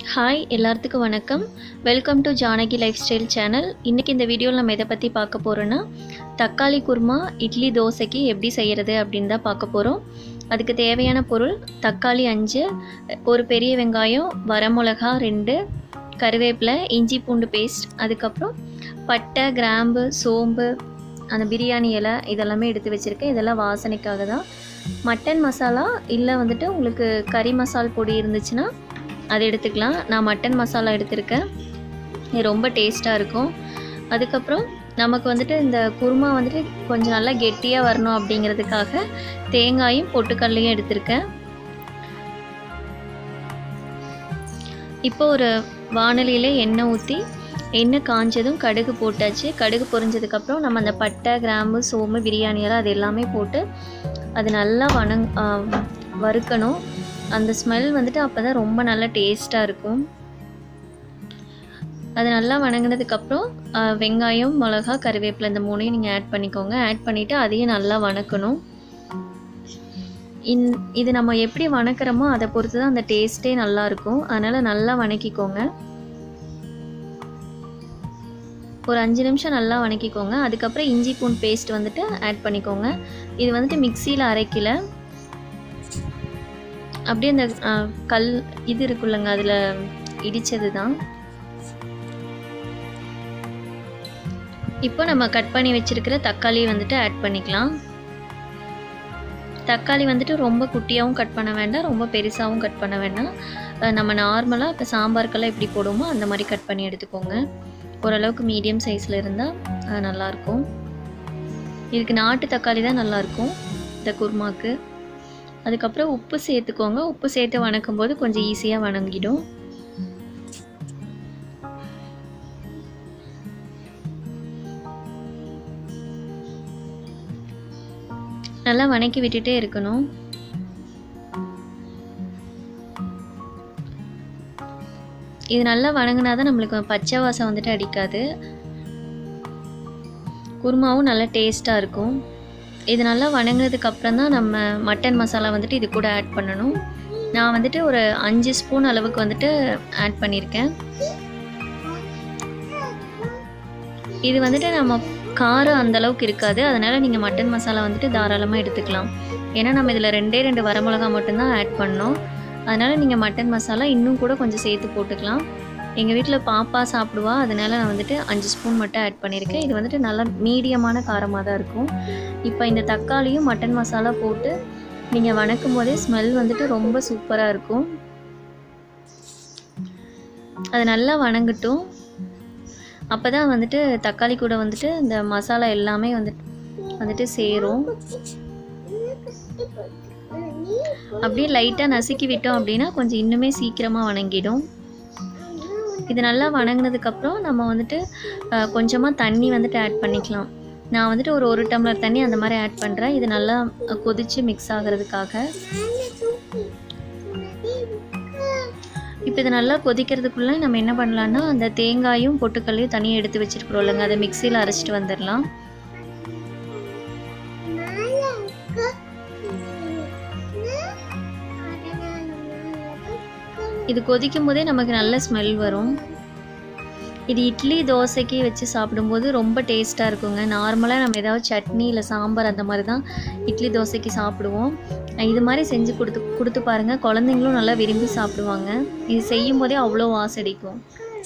hi எல்லாத்துக்கும் வணக்கம் welcome to Janaki lifestyle channel இன்றைக்கி இந்த வீடியோவில் நம்ம எதை பற்றி பார்க்க போகிறோன்னா தக்காளி குருமா இட்லி தோசைக்கு எப்படி செய்கிறது அப்படின்னு தான் பார்க்க போகிறோம் அதுக்கு தேவையான பொருள் தக்காளி அஞ்சு ஒரு பெரிய வெங்காயம் வரமிளகா ரெண்டு கருவேப்பிலை இஞ்சி பூண்டு பேஸ்ட் அதுக்கப்புறம் பட்டை கிராம்பு சோம்பு அந்த பிரியாணி இலை இதெல்லாமே எடுத்து வச்சுருக்கேன் இதெல்லாம் வாசனைக்காக தான் மட்டன் மசாலா இல்லை வந்துட்டு உங்களுக்கு கறி மசால் பொடி இருந்துச்சுன்னா அது எடுத்துக்கலாம் நான் மட்டன் மசாலா எடுத்திருக்கேன் இது ரொம்ப டேஸ்ட்டாக இருக்கும் அதுக்கப்புறம் நமக்கு வந்துட்டு இந்த குருமா வந்துட்டு கொஞ்சம் நல்லா கெட்டியாக வரணும் அப்படிங்கிறதுக்காக தேங்காயும் பொட்டுக்கல்லையும் எடுத்திருக்கேன் இப்போ ஒரு வானலியில் எண்ணெய் ஊற்றி எண்ணெய் காஞ்சதும் கடுகு போட்டாச்சு கடுகு பொரிஞ்சதுக்கப்புறம் நம்ம அந்த பட்டை கிராம்பு சோம்பு பிரியாணி எல்லாம் அது எல்லாமே போட்டு அது நல்லா வணங் ஆ, வறுக்கணும் அந்த ஸ்மெல் வந்துட்டு அப்போ தான் ரொம்ப நல்லா டேஸ்ட்டாக இருக்கும் அது நல்லா வணங்கினதுக்கப்புறம் வெங்காயம் மிளகா கருவேப்பிலை இந்த மூணையும் நீங்கள் ஆட் பண்ணிக்கோங்க ஆட் பண்ணிவிட்டு அதையும் நல்லா வணக்கணும் இன் இது நம்ம எப்படி வணக்கிறோமோ அதை பொறுத்து தான் அந்த டேஸ்ட்டே நல்லா இருக்கும் அதனால் நல்லா வணக்கிக்கோங்க ஒரு அஞ்சு நிமிஷம் நல்லா வணக்கிக்கோங்க அதுக்கப்புறம் இஞ்சி பூண்டு பேஸ்ட் வந்துட்டு ஆட் பண்ணிக்கோங்க இது வந்துட்டு மிக்சியில் அரைக்கல அப்படியே அந்த ஆ, கல் இது இருக்குல்லங்க அதில் இடித்தது தான் இப்போ நம்ம கட் பண்ணி வச்சிருக்கிற தக்காளி வந்துட்டு ஆட் பண்ணிக்கலாம் தக்காளி வந்துட்டு ரொம்ப குட்டியாகவும் கட் பண்ண வேண்டாம் ரொம்ப பெருசாகவும் கட் பண்ண வேண்டாம் அஹ் நம்ம நார்மலாக இப்போ சாம்பாருக்கெல்லாம் எப்படி போடுவோமோ அந்த மாதிரி கட் பண்ணி எடுத்துக்கோங்க ஓரளவுக்கு மீடியம் சைஸில் இருந்தால் நல்லாயிருக்கும் இதுக்கு நாட்டு தக்காளி தான் நல்லாயிருக்கும் இந்த குருமாக்கு அதுக்கப்புறம் உப்பு சேர்த்துக்கோங்க உப்பு சேர்த்து வணக்கும் போது கொஞ்சம் ஈஸியாக வணங்கிடும் நல்லா வணக்கி விட்டுட்டே இருக்கணும் இது நல்லா வணங்கினா தான் நம்மளுக்கு பச்சை வாசம் வந்துட்டு அடிக்காது குருமாவும் நல்லா டேஸ்ட்டாக இருக்கும் இது நல்லா வணங்கினதுக்கு அப்புறம் தான் நம்ம மட்டன் மசாலா வந்துட்டு இது கூட ஆட் பண்ணணும் நான் வந்துட்டு ஒரு அஞ்சு ஸ்பூன் அளவுக்கு வந்துட்டு ஆட் பண்ணியிருக்கேன் இது வந்துட்டு நம்ம காரம் அந்த அளவுக்கு இருக்காது அதனால் நீங்கள் மட்டன் மசாலா வந்துட்டு தாராளமாக எடுத்துக்கலாம் ஏன்னா நம்ம இதில் ரெண்டே ரெண்டு வரமிளகா மட்டும்தான் ஆட் பண்ணோம் அதனால் நீங்கள் மட்டன் மசாலா இன்னும் கூட கொஞ்சம் சேர்த்து போட்டுக்கலாம் எங்கள் வீட்டில் பாப்பா சாப்பிடுவா அதனால் நான் வந்துட்டு அஞ்சு ஸ்பூன் மட்டும் ஆட் பண்ணியிருக்கேன் இது வந்துட்டு நல்லா மீடியமான காரமாக தான் இருக்கும் இப்போ இந்த தக்காளியும் மட்டன் மசாலா போட்டு நீங்கள் வணக்கும் போதே ஸ்மெல் வந்துட்டு ரொம்ப சூப்பராக இருக்கும் அது நல்லா வணங்கட்டும் அப்போ தான் வந்துட்டு தக்காளி கூட வந்துட்டு இந்த மசாலா எல்லாமே வந்துட்டு வந்துட்டு சேரும் அப்படியே லைட்டாக நசுக்கி விட்டோம் அப்படின்னா கொஞ்சம் இன்னுமே சீக்கிரமாக வணங்கிடும் இது நல்லா வணங்கினதுக்கப்புறம் நம்ம வந்துட்டு கொஞ்சமாக தண்ணி வந்துட்டு ஆட் பண்ணிக்கலாம் நான் வந்துட்டு ஒரு ஒரு டம்ளர் தண்ணி அந்த மாதிரி ஆட் பண்ணுறேன் இது நல்லா கொதித்து மிக்ஸ் ஆகிறதுக்காக இப்போ இது நல்லா கொதிக்கிறதுக்குள்ளே நம்ம என்ன பண்ணலான்னா அந்த தேங்காயும் பொட்டுக்கல்லையும் தனியாக எடுத்து வச்சுருக்குறோம் இல்லைங்க அதை மிக்சியில் அரைச்சிட்டு வந்துடலாம் இது கொதிக்கும் போதே நமக்கு நல்ல ஸ்மெல் வரும் இது இட்லி தோசைக்கு வச்சு சாப்பிடும்போது ரொம்ப டேஸ்ட்டாக இருக்குங்க நார்மலாக நம்ம ஏதாவது சட்னி இல்லை சாம்பார் அந்த மாதிரி தான் இட்லி தோசைக்கு சாப்பிடுவோம் இது மாதிரி செஞ்சு கொடுத்து கொடுத்து பாருங்கள் குழந்தைங்களும் நல்லா விரும்பி சாப்பிடுவாங்க இது செய்யும் போதே அவ்வளோ வாசடிக்கும்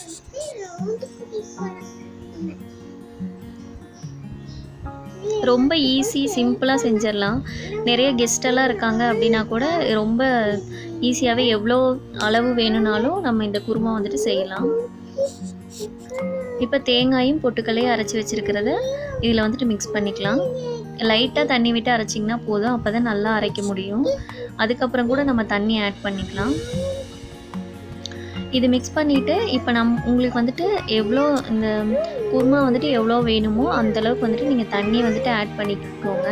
ரொம்ப ஈஸி சிம்பிளாக செஞ்சிடலாம் நிறைய கெஸ்ட் எல்லாம் இருக்காங்க அப்படின்னா கூட ரொம்ப ஈஸியாகவே எவ்வளோ அளவு வேணும்னாலும் நம்ம இந்த குருமா வந்துட்டு செய்யலாம் இப்போ தேங்காயும் பொட்டுக்கல்லையும் அரைச்சி வச்சுருக்கிறத இதில் வந்துட்டு மிக்ஸ் பண்ணிக்கலாம் லைட்டாக தண்ணி விட்டு அரைச்சிங்கன்னா போதும் அப்போ தான் நல்லா அரைக்க முடியும் அதுக்கப்புறம் கூட நம்ம தண்ணி ஆட் பண்ணிக்கலாம் இது மிக்ஸ் பண்ணிவிட்டு இப்போ நம் உங்களுக்கு வந்துட்டு எவ்வளோ இந்த குருமா வந்துட்டு எவ்வளோ வேணுமோ அந்த அளவுக்கு வந்துட்டு நீங்கள் தண்ணி வந்துட்டு ஆட் பண்ணிக்கோங்க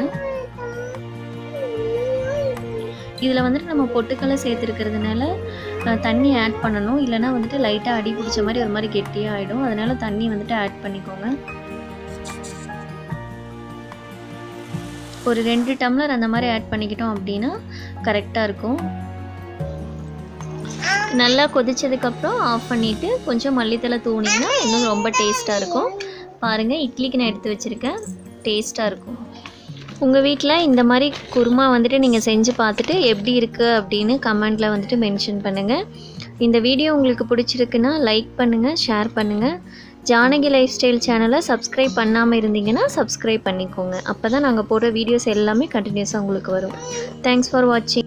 இதில் வந்துட்டு நம்ம பொட்டுக்கல்லை சேர்த்துருக்கிறதுனால அஹ், தண்ணி ஆட் பண்ணணும் இல்லைனா வந்துட்டு லைட்டாக அடி பிடிச்ச மாதிரி ஒரு மாதிரி கெட்டியாக ஆகிடும் அதனால தண்ணி வந்துட்டு ஆட் பண்ணிக்கோங்க ஒரு ரெண்டு டம்ளர் அந்த மாதிரி ஆட் பண்ணிக்கிட்டோம் அப்படின்னா கரெக்டாக இருக்கும் நல்லா கொதிச்சதுக்கப்புறம் ஆஃப் பண்ணிவிட்டு கொஞ்சம் மல்லித்தலை தூணிங்கன்னா இன்னும் ரொம்ப டேஸ்ட்டாக இருக்கும் பாருங்கள் இட்லிக்கு நான் எடுத்து வச்சுருக்கேன் டேஸ்ட்டாக இருக்கும் உங்கள் வீட்டில் இந்த மாதிரி குருமா வந்துட்டு நீங்கள் செஞ்சு பார்த்துட்டு எப்படி இருக்குது அப்படின்னு கமெண்ட்டில் வந்துட்டு மென்ஷன் பண்ணுங்கள் இந்த வீடியோ உங்களுக்கு பிடிச்சிருக்குன்னா லைக் பண்ணுங்கள் ஷேர் பண்ணுங்கள் ஜானகி லைஃப் ஸ்டைல் சேனலை சப்ஸ்கிரைப் பண்ணாமல் இருந்தீங்கன்னா சப்ஸ்கிரைப் பண்ணிக்கோங்க அப்போ தான் நாங்கள் போடுற வீடியோஸ் எல்லாமே கண்டினியூஸாக உங்களுக்கு வரும் தேங்க்ஸ் ஃபார் வாட்சிங்